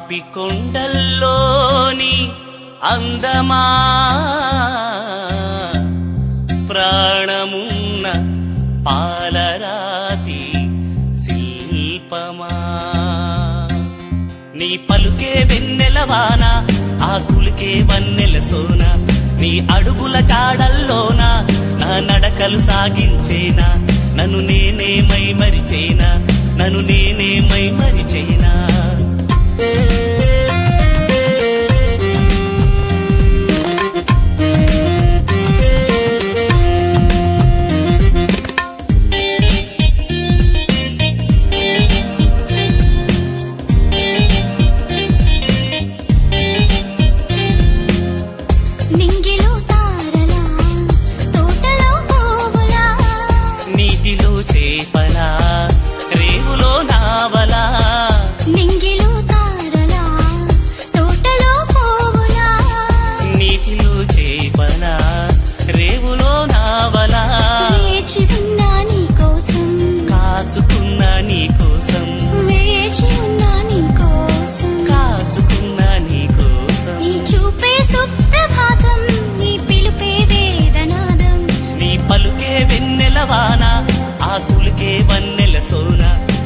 పాపి కొండల్లోని అందమా ప్రాణమున్న పాలరాతి శిల్పమా నీ పలుకే వెన్నెలవాన ఆకులకే వన్నెల సోన నీ అడుగుల జాడల్లోన నా నడకలు సాగించేనా నన్ను నేనే మై మరిచేనా నన్ను నేనే మై మరిచేనా నింగిలో తారలా తోటలో పువ్వులా నీటిలో చేపలా రేవులో నావలా నింగిలో తారలా తోటలో పువ్వులా నీటిలో చేపలా రేవులో నావలా వేచి ఉన్నా నీ కోసం కాచుకున్న నీ కోసం వేచి ఉన్నా నీ కోసం కాచుకున్న నీ కోసం నీ చూపే సుప్రభాతం నీ పిలుపే వేదనాదం నీ పలుకే వెన్నెలవాన ఆకులకే వన్నెల సోన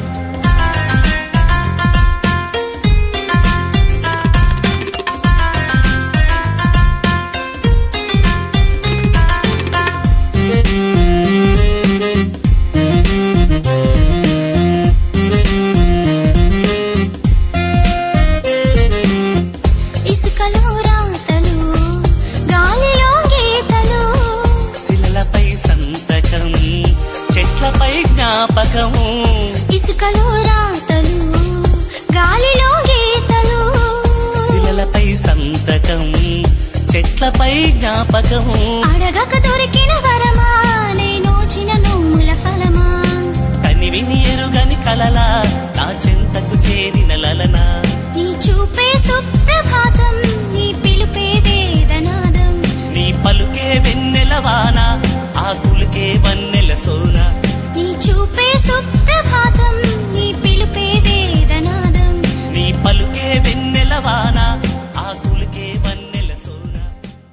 ఇసుకలో రాతలు గాలిలో గీతలు శిలలపై సంతకం చెట్లపై జ్ఞాపకం ఇసుకలో రాతలు గాలిలో గీతలు శిలలపై సంతకం చెట్లపై జ్ఞాపకం అడగక దొరికిన వరమా నేనోచిన నోముల ఫలమా కనివిని ఎరుగని కలలా నా చెంతకు చేరిన లలనా నీ చూపే సుప్రభాతం నీ పిలుపే వేదనాదం నీ పలుకే వెన్నెలవాన ఆకులకే వన్నెల సోన నీ చూపే సుప్రభాతం నీ పిలుపే వేదనాదం నీ పలుకే వెన్నెలవాన